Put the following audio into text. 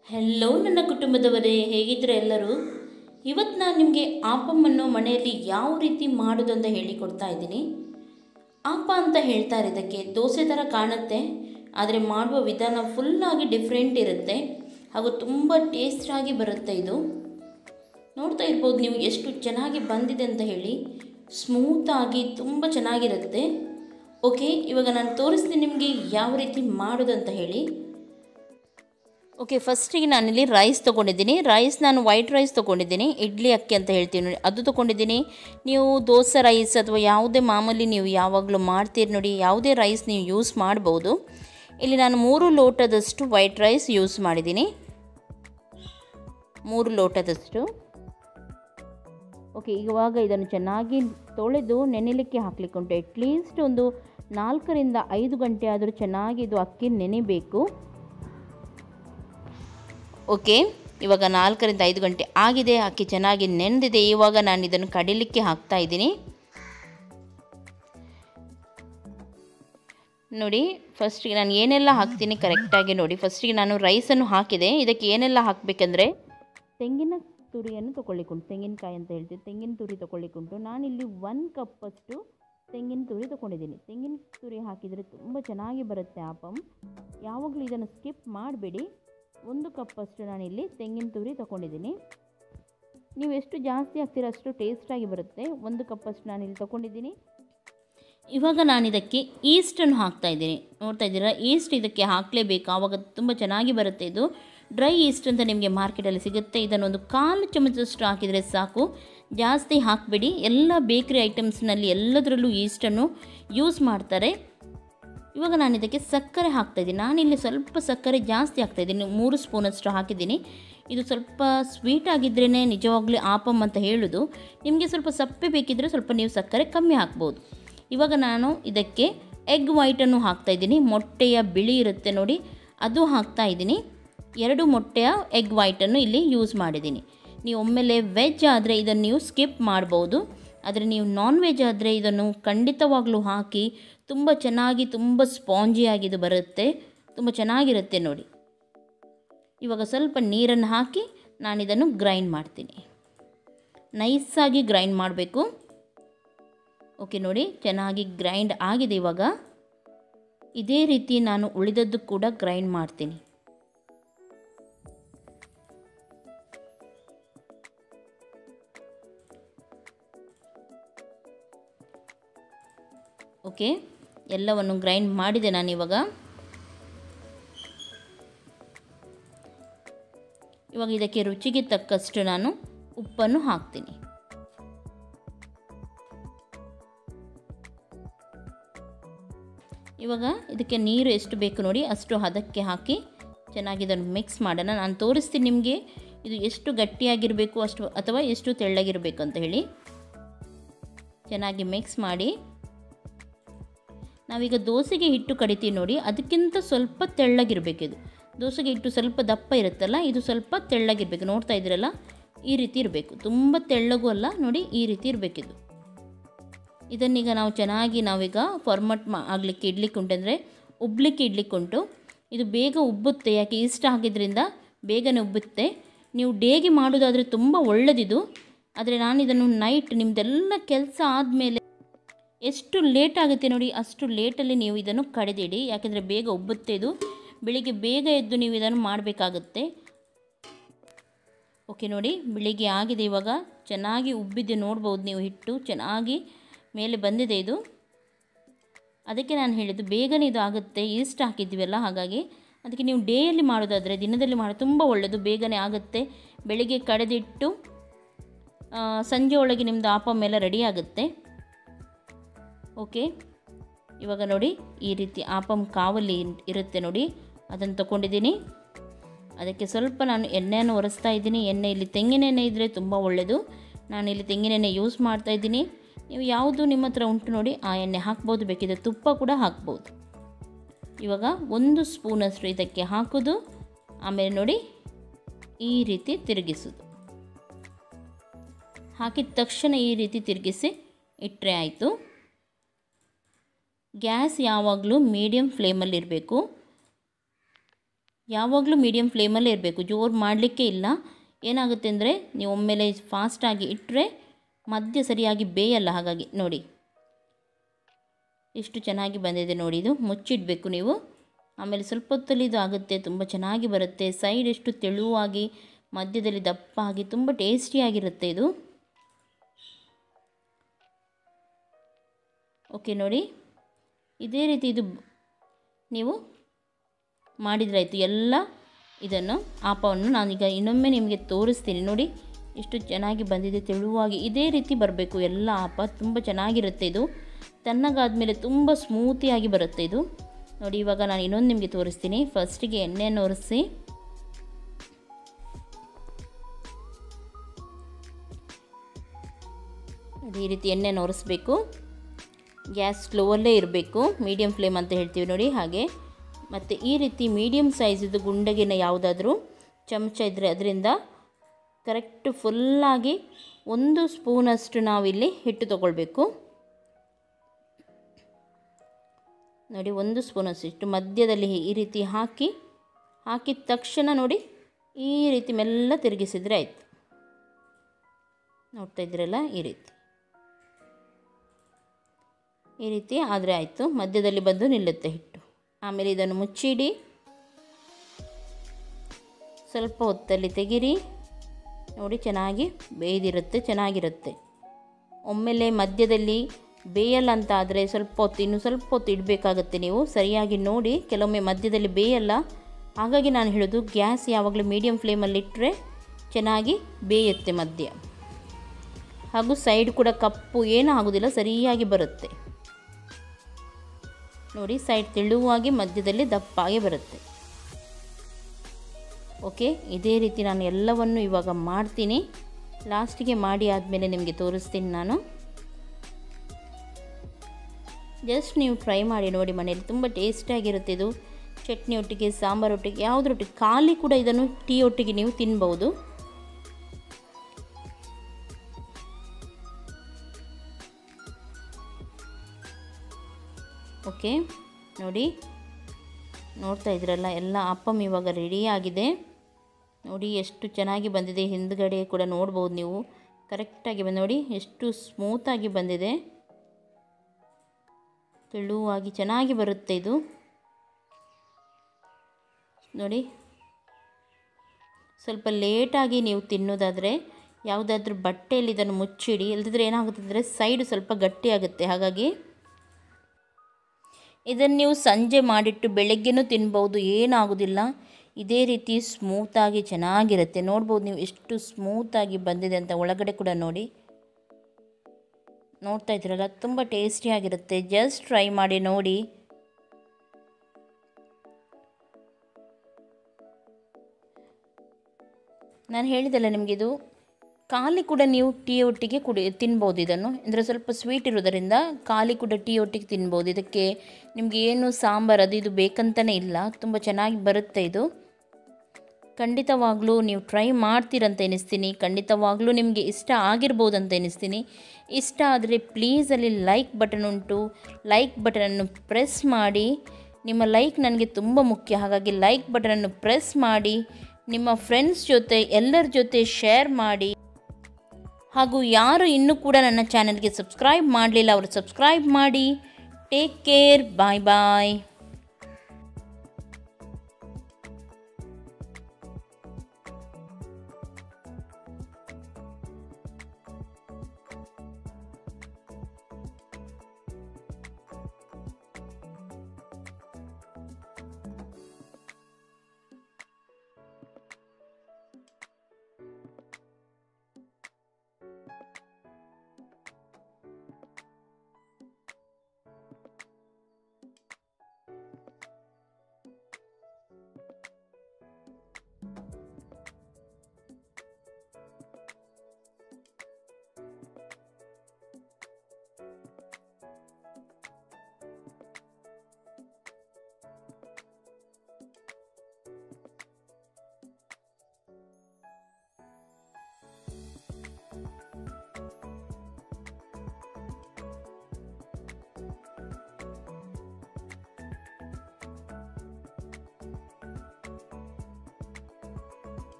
hello ನನ್ನ ಕುಟುಂಬದವರೇ ಹೇಗಿದ್ರೆ ಎಲ್ಲರೂ ಇವತ್ತು ನಾನು ನಿಮಗೆ ಆಪಮ್ಮನ್ನು ಮನೆಯಲ್ಲಿ ಯಾವ ರೀತಿ ಮಾಡೋದು ಅಂತ ಹೇಳಿಕೊಡ್ತಾ ಇದ್ದೀನಿ ಆಪ ಅಂತ ಹೇಳ್ತಾರೆ ಇದಕ್ಕೆ ದೋಸೆ ಥರ ಕಾಣುತ್ತೆ ಆದರೆ ಮಾಡುವ ವಿಧಾನ ಫುಲ್ಲಾಗಿ ಡಿಫ್ರೆಂಟ್ ಇರುತ್ತೆ ಹಾಗೂ ತುಂಬ ಟೇಸ್ಟಾಗಿ ಬರುತ್ತೆ ಇದು ನೋಡ್ತಾ ಇರ್ಬೋದು ನೀವು ಎಷ್ಟು ಚೆನ್ನಾಗಿ ಬಂದಿದೆ ಅಂತ ಹೇಳಿ ಸ್ಮೂತಾಗಿ ತುಂಬ ಚೆನ್ನಾಗಿರುತ್ತೆ ಓಕೆ ಇವಾಗ ನಾನು ತೋರಿಸ್ತೀನಿ ನಿಮಗೆ ಯಾವ ರೀತಿ ಮಾಡೋದು ಅಂತ ಹೇಳಿ ಓಕೆ ಫಸ್ಟಿಗೆ ನಾನಿಲ್ಲಿ ರೈಸ್ ತೊಗೊಂಡಿದ್ದೀನಿ ರೈಸ್ ನಾನು ವೈಟ್ ರೈಸ್ ತೊಗೊಂಡಿದ್ದೀನಿ ಇಡ್ಲಿ ಅಕ್ಕಿ ಅಂತ ಹೇಳ್ತೀವಿ ನೋಡಿ ಅದು ತೊಗೊಂಡಿದ್ದೀನಿ ನೀವು ದೋಸೆ ರೈಸ್ ಅಥವಾ ಯಾವುದೇ ಮಾಮೂಲಿ ನೀವು ಯಾವಾಗಲೂ ಮಾಡ್ತೀರಿ ನೋಡಿ ಯಾವುದೇ ರೈಸ್ ನೀವು ಯೂಸ್ ಮಾಡ್ಬೋದು ಇಲ್ಲಿ ನಾನು ಮೂರು ಲೋಟದಷ್ಟು ವೈಟ್ ರೈಸ್ ಯೂಸ್ ಮಾಡಿದ್ದೀನಿ ಮೂರು ಲೋಟದಷ್ಟು ಓಕೆ ಇವಾಗ ಇದನ್ನು ಚೆನ್ನಾಗಿ ತೊಳೆದು ನೆನೆಲಿಕ್ಕೆ ಹಾಕ್ಲಿಕ್ಕೆ ಉಂಟು ಅಟ್ಲೀಸ್ಟ್ ಒಂದು ನಾಲ್ಕರಿಂದ ಐದು ಗಂಟೆ ಆದರೂ ಚೆನ್ನಾಗಿ ಇದು ಅಕ್ಕಿ ನೆನೆಬೇಕು ಓಕೆ ಇವಾಗ ನಾಲ್ಕರಿಂದ ಐದು ಗಂಟೆ ಆಗಿದೆ ಅಕ್ಕಿ ಚೆನ್ನಾಗಿ ನೆನೆದಿದೆ ಇವಾಗ ನಾನು ಇದನ್ನು ಕಡಿಲಿಕ್ಕೆ ಹಾಕ್ತಾ ಇದ್ದೀನಿ ನೋಡಿ ಫಸ್ಟಿಗೆ ನಾನು ಏನೆಲ್ಲ ಹಾಕ್ತೀನಿ ಕರೆಕ್ಟಾಗಿ ನೋಡಿ ಫಸ್ಟಿಗೆ ನಾನು ರೈಸನ್ನು ಹಾಕಿದೆ ಇದಕ್ಕೆ ಏನೆಲ್ಲ ಹಾಕಬೇಕಂದ್ರೆ ತೆಂಗಿನ ತುರಿಯನ್ನು ತೊಗೊಳ್ಳಿಕ್ಕುಂಟು ತೆಂಗಿನಕಾಯಿ ಅಂತ ಹೇಳ್ತೀವಿ ತೆಂಗಿನ ತುರಿ ತೊಗೊಳ್ಳಿಕ್ಕುಂಟು ನಾನಿಲ್ಲಿ ಒನ್ ಕಪ್ಪಷ್ಟು ತೆಂಗಿನ ತುರಿ ತೊಗೊಂಡಿದ್ದೀನಿ ತೆಂಗಿನ ತುರಿ ಹಾಕಿದರೆ ತುಂಬ ಚೆನ್ನಾಗಿ ಬರುತ್ತೆ ಆಪಮ್ ಯಾವಾಗಲೂ ಇದನ್ನು ಸ್ಕಿಪ್ ಮಾಡಬೇಡಿ ಒಂದು ಕಪ್ಪಷ್ಟು ನಾನಿಲ್ಲಿ ತೆಂಗಿನ ತುರಿ ತೊಗೊಂಡಿದ್ದೀನಿ ನೀವು ಎಷ್ಟು ಜಾಸ್ತಿ ಹಾಕ್ತೀರ ಅಷ್ಟು ಟೇಸ್ಟಾಗಿ ಬರುತ್ತೆ ಒಂದು ಕಪ್ಪಷ್ಟು ನಾನಿಲ್ಲಿ ತೊಗೊಂಡಿದ್ದೀನಿ ಇವಾಗ ನಾನು ಇದಕ್ಕೆ ಈಸ್ಟನ್ನು ಹಾಕ್ತಾ ಇದ್ದೀನಿ ನೋಡ್ತಾ ಇದ್ದೀರಾ ಈಸ್ಟ್ ಇದಕ್ಕೆ ಹಾಕಲೇಬೇಕು ಆವಾಗ ತುಂಬ ಚೆನ್ನಾಗಿ ಬರುತ್ತೆ ಇದು ಡ್ರೈ ಈಸ್ಟ್ ಅಂತ ನಿಮಗೆ ಮಾರ್ಕೆಟಲ್ಲಿ ಸಿಗುತ್ತೆ ಇದನ್ನು ಒಂದು ಕಾಲು ಚಮಚದಷ್ಟು ಹಾಕಿದರೆ ಸಾಕು ಜಾಸ್ತಿ ಹಾಕಬೇಡಿ ಎಲ್ಲ ಬೇಕ್ರಿ ಐಟಮ್ಸ್ನಲ್ಲಿ ಎಲ್ಲದರಲ್ಲೂ ಈಸ್ಟನ್ನು ಯೂಸ್ ಮಾಡ್ತಾರೆ ಇವಾಗ ನಾನು ಇದಕ್ಕೆ ಸಕ್ಕರೆ ಹಾಕ್ತಾಯಿದ್ದೀನಿ ನಾನಿಲ್ಲಿ ಸ್ವಲ್ಪ ಸಕ್ಕರೆ ಜಾಸ್ತಿ ಹಾಕ್ತಾಯಿದ್ದೀನಿ ಮೂರು ಸ್ಪೂನಷ್ಟು ಹಾಕಿದ್ದೀನಿ ಇದು ಸ್ವಲ್ಪ ಸ್ವೀಟ್ ಆಗಿದ್ರೇ ನಿಜವಾಗ್ಲೂ ಆಪಮ್ ಅಂತ ಹೇಳೋದು ನಿಮಗೆ ಸ್ವಲ್ಪ ಸಪ್ಪೆ ಬೇಕಿದ್ದರೆ ಸ್ವಲ್ಪ ನೀವು ಸಕ್ಕರೆ ಕಮ್ಮಿ ಹಾಕ್ಬೋದು ಇವಾಗ ನಾನು ಇದಕ್ಕೆ ಎಗ್ ವೈಟನ್ನು ಹಾಕ್ತಾಯಿದ್ದೀನಿ ಮೊಟ್ಟೆಯ ಬಿಳಿ ಇರುತ್ತೆ ನೋಡಿ ಅದು ಹಾಕ್ತಾ ಇದ್ದೀನಿ ಎರಡು ಮೊಟ್ಟೆಯ ಎಗ್ ವೈಟನ್ನು ಇಲ್ಲಿ ಯೂಸ್ ಮಾಡಿದ್ದೀನಿ ನೀವು ಒಮ್ಮೆಲೆ ವೆಜ್ ಆದರೆ ಇದನ್ನು ನೀವು ಸ್ಕಿಪ್ ಮಾಡ್ಬೋದು ಆದರೆ ನೀವು ನಾನ್ ವೆಜ್ ಆದರೆ ಇದನ್ನು ಖಂಡಿತವಾಗ್ಲೂ ಹಾಕಿ ತುಂಬ ಚೆನ್ನಾಗಿ ತುಂಬ ಸ್ಪಾಂಜಿಯಾಗಿ ಇದು ಬರುತ್ತೆ ತುಂಬ ಚೆನ್ನಾಗಿರುತ್ತೆ ನೋಡಿ ಇವಾಗ ಸ್ವಲ್ಪ ನೀರನ್ನು ಹಾಕಿ ನಾನು ಇದನ್ನು ಗ್ರೈಂಡ್ ಮಾಡ್ತೀನಿ ನೈಸಾಗಿ ಗ್ರೈಂಡ್ ಮಾಡಬೇಕು ಓಕೆ ನೋಡಿ ಚೆನ್ನಾಗಿ ಗ್ರೈಂಡ್ ಆಗಿದೆ ಇವಾಗ ಇದೇ ರೀತಿ ನಾನು ಉಳಿದದ್ದು ಕೂಡ ಗ್ರೈಂಡ್ ಮಾಡ್ತೀನಿ ಓಕೆ ಎಲ್ಲವನ್ನು ಗ್ರೈಂಡ್ ಮಾಡಿದೆ ನಾನು ಇವಾಗ ಇವಾಗ ಇದಕ್ಕೆ ರುಚಿಗೆ ತಕ್ಕಷ್ಟು ನಾನು ಉಪ್ಪನ್ನು ಹಾಕ್ತೀನಿ ಇವಾಗ ಇದಕ್ಕೆ ನೀರು ಎಷ್ಟು ಬೇಕು ನೋಡಿ ಅಷ್ಟು ಹದಕ್ಕೆ ಹಾಕಿ ಚೆನ್ನಾಗಿ ಇದನ್ನು ಮಿಕ್ಸ್ ಮಾಡೋಣ ನಾನು ತೋರಿಸ್ತೀನಿ ನಿಮಗೆ ಇದು ಎಷ್ಟು ಗಟ್ಟಿಯಾಗಿರಬೇಕು ಅಷ್ಟು ಅಥವಾ ಎಷ್ಟು ತೆಳ್ಳಗಿರಬೇಕು ಅಂತ ಹೇಳಿ ಚೆನ್ನಾಗಿ ಮಿಕ್ಸ್ ಮಾಡಿ ನಾವೀಗ ದೋಸೆಗೆ ಹಿಟ್ಟು ಕಡಿತೀವಿ ನೋಡಿ ಅದಕ್ಕಿಂತ ಸ್ವಲ್ಪ ತೆಳ್ಳಗಿರಬೇಕಿದು ದೋಸೆಗೆ ಹಿಟ್ಟು ಸ್ವಲ್ಪ ದಪ್ಪ ಇರುತ್ತಲ್ಲ ಇದು ಸ್ವಲ್ಪ ತೆಳ್ಳಗಿರಬೇಕು ನೋಡ್ತಾ ಇದ್ದೀರಲ್ಲ ಈ ರೀತಿ ಇರಬೇಕು ತುಂಬ ತೆಳ್ಳಗೂ ಅಲ್ಲ ನೋಡಿ ಈ ರೀತಿ ಇರಬೇಕಿದು ಇದನ್ನೀಗ ನಾವು ಚೆನ್ನಾಗಿ ನಾವೀಗ ಫಾರ್ಮಟ್ ಮಾ ಆಗಲಿಕ್ಕೆ ಇಡ್ಲಿಕ್ಕೆ ಉಂಟಂದರೆ ಉಬ್ಲಿಕ್ಕೆ ಇಡ್ಲಿಕ್ಕೆ ಉಂಟು ಇದು ಬೇಗ ಉಬ್ಬುತ್ತೆ ಯಾಕೆ ಇಷ್ಟ ಹಾಕಿದ್ರಿಂದ ಬೇಗನೆ ಉಬ್ಬುತ್ತೆ ನೀವು ಡೇಗೆ ಮಾಡೋದಾದರೆ ತುಂಬ ಒಳ್ಳೆಯದಿದು ಆದರೆ ನಾನು ಇದನ್ನು ನೈಟ್ ನಿಮ್ಮದೆಲ್ಲ ಕೆಲಸ ಆದಮೇಲೆ ಎಷ್ಟು ಲೇಟ್ ಆಗುತ್ತೆ ನೋಡಿ ಅಷ್ಟು ಲೇಟಲ್ಲಿ ನೀವು ಇದನ್ನು ಕಡೆದಿಡಿ ಯಾಕೆಂದರೆ ಬೇಗ ಉಬ್ಬುತ್ತೆ ಇದು ಬೆಳಿಗ್ಗೆ ಬೇಗ ಎದ್ದು ನೀವು ಇದನ್ನು ಮಾಡಬೇಕಾಗುತ್ತೆ ಓಕೆ ನೋಡಿ ಬೆಳಿಗ್ಗೆ ಆಗಿದೆ ಇವಾಗ ಚೆನ್ನಾಗಿ ಉಬ್ಬಿದೆ ನೋಡ್ಬೋದು ನೀವು ಹಿಟ್ಟು ಚೆನ್ನಾಗಿ ಮೇಲೆ ಬಂದಿದೆ ಇದು ಅದಕ್ಕೆ ನಾನು ಹೇಳಿದ್ದು ಬೇಗನೆ ಇದು ಆಗುತ್ತೆ ಈಸ್ಟ್ ಹಾಕಿದ್ದೀವಲ್ಲ ಹಾಗಾಗಿ ಅದಕ್ಕೆ ನೀವು ಡೇಯಲ್ಲಿ ಮಾಡೋದಾದರೆ ದಿನದಲ್ಲಿ ಮಾಡೋದು ತುಂಬ ಒಳ್ಳೆಯದು ಬೇಗನೆ ಆಗುತ್ತೆ ಬೆಳಿಗ್ಗೆ ಕಡೆದಿಟ್ಟು ಸಂಜೆ ಒಳಗೆ ನಿಮ್ಮದು ಆಪಮ್ ಎಲ್ಲ ರೆಡಿ ಆಗುತ್ತೆ ಓಕೆ ಇವಾಗ ನೋಡಿ ಈ ರೀತಿ ಆಪಮ್ ಕಾವಲಿ ಇರುತ್ತೆ ನೋಡಿ ಅದನ್ನು ತೊಗೊಂಡಿದ್ದೀನಿ ಅದಕ್ಕೆ ಸ್ವಲ್ಪ ನಾನು ಎಣ್ಣೆಯನ್ನು ಒರೆಸ್ತಾ ಇದ್ದೀನಿ ಎಣ್ಣೆ ಇಲ್ಲಿ ತೆಂಗಿನ ಎಣ್ಣೆ ಇದ್ದರೆ ತುಂಬ ಒಳ್ಳೆಯದು ನಾನು ಇಲ್ಲಿ ತೆಂಗಿನ ಎಣ್ಣೆ ಯೂಸ್ ಮಾಡ್ತಾ ಇದ್ದೀನಿ ನೀವು ಯಾವುದು ನಿಮ್ಮ ಹತ್ರ ಉಂಟು ನೋಡಿ ಆ ಎಣ್ಣೆ ಹಾಕ್ಬೋದು ಬೇಕಿದ್ರೆ ತುಪ್ಪ ಕೂಡ ಹಾಕ್ಬೋದು ಇವಾಗ ಒಂದು ಸ್ಪೂನಷ್ಟು ಇದಕ್ಕೆ ಹಾಕೋದು ಆಮೇಲೆ ನೋಡಿ ಈ ರೀತಿ ತಿರುಗಿಸೋದು ಹಾಕಿದ ತಕ್ಷಣ ಈ ರೀತಿ ತಿರುಗಿಸಿ ಇಟ್ಟರೆ ಆಯಿತು ಗ್ಯಾಸ್ ಯಾವಾಗಲೂ ಮೀಡಿಯಮ್ ಫ್ಲೇಮಲ್ಲಿರಬೇಕು ಯಾವಾಗಲೂ ಮೀಡಿಯಮ್ ಫ್ಲೇಮಲ್ಲೇ ಇರಬೇಕು ಜೋರು ಮಾಡಲಿಕ್ಕೆ ಇಲ್ಲ ಏನಾಗುತ್ತೆ ಅಂದರೆ ನೀವು ಒಮ್ಮೆಲೆ ಫಾಸ್ಟಾಗಿ ಇಟ್ಟರೆ ಮಧ್ಯ ಸರಿಯಾಗಿ ಬೇಯಲ್ಲ ಹಾಗಾಗಿ ನೋಡಿ ಎಷ್ಟು ಚೆನ್ನಾಗಿ ಬಂದಿದೆ ನೋಡಿ ಇದು ಮುಚ್ಚಿಡಬೇಕು ನೀವು ಆಮೇಲೆ ಸ್ವಲ್ಪ ಹೊತ್ತಲ್ಲಿ ಇದು ಆಗುತ್ತೆ ತುಂಬ ಚೆನ್ನಾಗಿ ಬರುತ್ತೆ ಸೈಡ್ ಎಷ್ಟು ತೆಳುವಾಗಿ ಮಧ್ಯದಲ್ಲಿ ದಪ್ಪ ಆಗಿ ತುಂಬ ಟೇಸ್ಟಿಯಾಗಿರುತ್ತೆ ಇದು ಓಕೆ ನೋಡಿ ಇದೇ ರೀತಿ ಇದು ನೀವು ಮಾಡಿದ್ರಾಯ್ತು ಎಲ್ಲ ಇದನ್ನು ಆಪವನ್ನು ನಾನೀಗ ಇನ್ನೊಮ್ಮೆ ನಿಮಗೆ ತೋರಿಸ್ತೀನಿ ನೋಡಿ ಎಷ್ಟು ಚೆನ್ನಾಗಿ ಬಂದಿದೆ ತೆಳುವಾಗಿ ಇದೇ ರೀತಿ ಬರಬೇಕು ಎಲ್ಲ ಆಪ ತುಂಬ ಚೆನ್ನಾಗಿರುತ್ತೆ ಇದು ತಣ್ಣಗಾದ್ಮೇಲೆ ತುಂಬ ಸ್ಮೂತಿಯಾಗಿ ಬರುತ್ತೆ ಇದು ನೋಡಿ ಇವಾಗ ನಾನು ಇನ್ನೊಂದು ನಿಮಗೆ ತೋರಿಸ್ತೀನಿ ಫಸ್ಟಿಗೆ ಎಣ್ಣೆಯನ್ನು ಒರೆಸಿ ನೋಡಿ ಈ ರೀತಿ ಎಣ್ಣೆನ ಒರೆಸ್ಬೇಕು ಗ್ಯಾಸ್ ಸ್ಲೋವಲ್ಲೇ ಇರಬೇಕು ಮೀಡಿಯಮ್ ಫ್ಲೇಮ್ ಅಂತ ಹೇಳ್ತೀವಿ ನೋಡಿ ಹಾಗೆ ಮತ್ತು ಈ ರೀತಿ ಮೀಡಿಯಮ್ ಸೈಜಿದ್ದು ಗುಂಡಗಿನ ಯಾವುದಾದ್ರೂ ಚಮಚ ಇದ್ದರೆ ಅದರಿಂದ ಕರೆಕ್ಟ್ ಫುಲ್ಲಾಗಿ ಒಂದು ಸ್ಪೂನಷ್ಟು ನಾವಿಲ್ಲಿ ಹಿಟ್ಟು ತಗೊಳ್ಬೇಕು ನೋಡಿ ಒಂದು ಸ್ಪೂನಷ್ಟು ಹಿಟ್ಟು ಮಧ್ಯದಲ್ಲಿ ಈ ರೀತಿ ಹಾಕಿ ಹಾಕಿದ ತಕ್ಷಣ ನೋಡಿ ಈ ರೀತಿ ಮೆಲ್ಲ ತಿರುಗಿಸಿದರೆ ಆಯಿತು ನೋಡ್ತಾ ಇದ್ದೀರಲ್ಲ ಈ ರೀತಿ ಈ ರೀತಿ ಆದರೆ ಆಯಿತು ಮಧ್ಯದಲ್ಲಿ ಬಂದು ನಿಲ್ಲುತ್ತೆ ಹಿಟ್ಟು ಆಮೇಲೆ ಇದನ್ನು ಮುಚ್ಚಿಡಿ ಸ್ವಲ್ಪ ಹೊತ್ತಲ್ಲಿ ತೆಗಿರಿ ನೋಡಿ ಚೆನ್ನಾಗಿ ಬೇಯ್ದಿರುತ್ತೆ ಚೆನ್ನಾಗಿರುತ್ತೆ ಒಮ್ಮೆಲೆ ಮಧ್ಯದಲ್ಲಿ ಬೇಯಲ್ಲ ಅಂತ ಆದರೆ ಸ್ವಲ್ಪ ಹೊತ್ತು ಇನ್ನು ಸ್ವಲ್ಪ ಹೊತ್ತು ಇಡಬೇಕಾಗತ್ತೆ ನೀವು ಸರಿಯಾಗಿ ನೋಡಿ ಕೆಲವೊಮ್ಮೆ ಮಧ್ಯದಲ್ಲಿ ಬೇಯಲ್ಲ ಹಾಗಾಗಿ ನಾನು ಹೇಳೋದು ಗ್ಯಾಸ್ ಯಾವಾಗಲೂ ಮೀಡಿಯಮ್ ಫ್ಲೇಮಲ್ಲಿ ಇಟ್ಟರೆ ಚೆನ್ನಾಗಿ ಬೇಯುತ್ತೆ ಮಧ್ಯ ಹಾಗೂ ಸೈಡ್ ಕೂಡ ಕಪ್ಪು ಏನೂ ಆಗೋದಿಲ್ಲ ಸರಿಯಾಗಿ ಬರುತ್ತೆ ನೋಡಿ ಸೈಡ್ ತೆಳುವಾಗಿ ಮಧ್ಯದಲ್ಲಿ ದಪ್ಪಾಗಿ ಬರುತ್ತೆ ಓಕೆ ಇದೇ ರೀತಿ ನಾನು ಎಲ್ಲವನ್ನು ಇವಾಗ ಮಾಡ್ತೀನಿ ಲಾಸ್ಟಿಗೆ ಮಾಡಿ ಆದಮೇಲೆ ನಿಮಗೆ ತೋರಿಸ್ತೀನಿ ನಾನು ಜಸ್ಟ್ ನೀವು ಟ್ರೈ ಮಾಡಿ ನೋಡಿ ಮನೇಲಿ ತುಂಬ ಟೇಸ್ಟಿಯಾಗಿರುತ್ತೆ ಇದು ಚಟ್ನಿ ಒಟ್ಟಿಗೆ ಸಾಂಬಾರು ಒಟ್ಟಿಗೆ ಯಾವುದ್ರೊಟ್ಟಿಗೆ ಖಾಲಿ ಕೂಡ ಇದನ್ನು ಟೀ ಒಟ್ಟಿಗೆ ನೀವು ತಿನ್ಬೋದು ಓಕೆ ನೋಡಿ ನೋಡ್ತಾ ಇದ್ರಲ್ಲ ಎಲ್ಲ ಅಪ್ಪಮ್ ಇವಾಗ ರೆಡಿಯಾಗಿದೆ ನೋಡಿ ಎಷ್ಟು ಚೆನ್ನಾಗಿ ಬಂದಿದೆ ಹಿಂದ್ಗಡೆ ಕೂಡ ನೋಡ್ಬೋದು ನೀವು ಕರೆಕ್ಟಾಗಿ ಬಂದು ನೋಡಿ ಎಷ್ಟು ಸ್ಮೂತಾಗಿ ಬಂದಿದೆ ತೆಳುವಾಗಿ ಚೆನ್ನಾಗಿ ಬರುತ್ತೆ ಇದು ನೋಡಿ ಸ್ವಲ್ಪ ಲೇಟಾಗಿ ನೀವು ತಿನ್ನೋದಾದರೆ ಯಾವುದಾದ್ರೂ ಬಟ್ಟೆಯಲ್ಲಿ ಇದನ್ನು ಮುಚ್ಚಿಡಿ ಇಲ್ಲದಿದ್ದರೆ ಏನಾಗುತ್ತೆ ಅಂದರೆ ಸೈಡ್ ಸ್ವಲ್ಪ ಗಟ್ಟಿಯಾಗುತ್ತೆ ಹಾಗಾಗಿ ಇದನ್ನು ನೀವು ಸಂಜೆ ಮಾಡಿಟ್ಟು ಬೆಳಗ್ಗೆನೂ ತಿನ್ಬೋದು ಏನಾಗೋದಿಲ್ಲ ಇದೇ ರೀತಿ ಸ್ಮೂತಾಗಿ ಚೆನ್ನಾಗಿರುತ್ತೆ ನೋಡ್ಬೋದು ನೀವು ಎಷ್ಟು ಸ್ಮೂತಾಗಿ ಬಂದಿದೆ ಅಂತ ಒಳಗಡೆ ಕೂಡ ನೋಡಿ ನೋಡ್ತಾ ಇದ್ದೀರಲ್ಲ ತುಂಬ ಟೇಸ್ಟಿಯಾಗಿರುತ್ತೆ ಜಸ್ಟ್ ಟ್ರೈ ಮಾಡಿ ನೋಡಿ ನಾನು ಹೇಳಿದಲ್ಲ ನಿಮಗಿದು ಖಾಲಿ ಕೂಡ ನೀವು ಟೀ ಒಟ್ಟಿಗೆ ಕುಡಿ ತಿನ್ಬೋದು ಇದನ್ನು ಅಂದರೆ ಸ್ವಲ್ಪ ಸ್ವೀಟ್ ಇರೋದರಿಂದ ಖಾಲಿ ಕೂಡ ಟೀ ಒಟ್ಟಿಗೆ ತಿನ್ಬೋದು ಇದಕ್ಕೆ ನಿಮಗೆ ಏನು ಸಾಂಬಾರು ಅದು ಇದು ಬೇಕಂತಲೇ ಇಲ್ಲ ತುಂಬ ಚೆನ್ನಾಗಿ ಬರುತ್ತೆ ಇದು ಖಂಡಿತವಾಗ್ಲೂ ನೀವು ಟ್ರೈ ಮಾಡ್ತೀರಂತ ಎನಿಸ್ತೀನಿ ಖಂಡಿತವಾಗ್ಲೂ ನಿಮಗೆ ಇಷ್ಟ ಆಗಿರ್ಬೋದು ಅಂತ ಎನಿಸ್ತೀನಿ ಇಷ್ಟ ಆದರೆ ಪ್ಲೀಸ್ ಅಲ್ಲಿ ಲೈಕ್ ಬಟನ್ ಉಂಟು ಲೈಕ್ ಬಟನನ್ನು ಪ್ರೆಸ್ ಮಾಡಿ ನಿಮ್ಮ ಲೈಕ್ ನನಗೆ ತುಂಬ ಮುಖ್ಯ ಹಾಗಾಗಿ ಲೈಕ್ ಬಟನನ್ನು ಪ್ರೆಸ್ ಮಾಡಿ ನಿಮ್ಮ ಫ್ರೆಂಡ್ಸ್ ಜೊತೆ ಎಲ್ಲರ ಜೊತೆ ಶೇರ್ ಮಾಡಿ ಹಾಗೂ ಯಾರು ಇನ್ನೂ ಕೂಡ ನನ್ನ ಚಾನಲ್ಗೆ ಸಬ್ಸ್ಕ್ರೈಬ್ ಮಾಡಲಿಲ್ಲ ಅವರು ಸಬ್ಸ್ಕ್ರೈಬ್ ಮಾಡಿ ಟೇಕ್ ಕೇರ್ ಬಾಯ್ ಬಾಯ್